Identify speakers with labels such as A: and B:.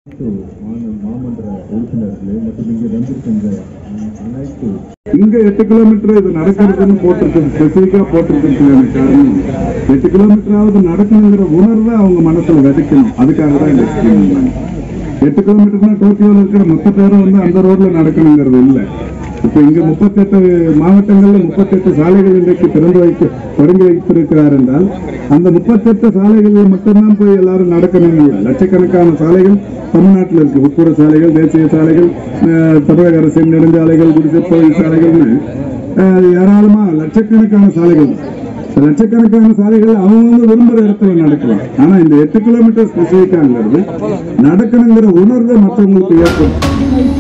A: மாநில மாமன்ற உறுப்பினர்களே மற்றும் இங்கே வந்திருக்கின்ற அனைத்து
B: இங்க எட்டு கிலோமீட்டர் இது நடக்கிறதுன்னு போட்டிருக்கு ஸ்பெசிஃபிக்கா போட்டிருக்கிறதுக்கான காரணம் எட்டு கிலோமீட்டராவது நடக்கணுங்கிற உணர்வை அவங்க மனசுல விதைக்கணும் அதுக்காக தான் இந்த ஸ்கீம் எட்டு கிலோமீட்டர்னா டோக்கியோல இருக்கிற மொத்த பேரும் வந்து அந்த ரோட்ல நடக்கணுங்கிறது இல்ல இப்ப இங்க முப்பத்தெட்டு மாவட்டங்கள்ல முப்பத்தெட்டு சாலைகள் இன்றைக்கு திறந்து வைக்க தொடங்கி வைத்திருக்கிறார் என்றால் அந்த முப்பத்தெட்டு சாலைகளில் மட்டும்தான் போய் எல்லாரும் நடக்கணும் இல்லை லட்சக்கணக்கான சாலைகள் தமிழ்நாட்டில் இருக்கு உட்புற சாலைகள் தேசிய சாலைகள் அஹ், தமிழக அரசின் நெடுஞ்சாலைகள் குடிசை சாலைகள்னு அஹ், ஏராளமா லட்சக்கணக்கான சாலைகள் லட்சக்கணக்கான சாலைகள் அவங்க விரும்புற இடத்துல நடக்கலாம் ஆனா இந்த எட்டு கிலோமீட்டர் ஸ்பெசிபிக்காங்கிறது நடக்கணுங்கிற உணர்வை மற்றவங்களுக்கு ஏற்படும்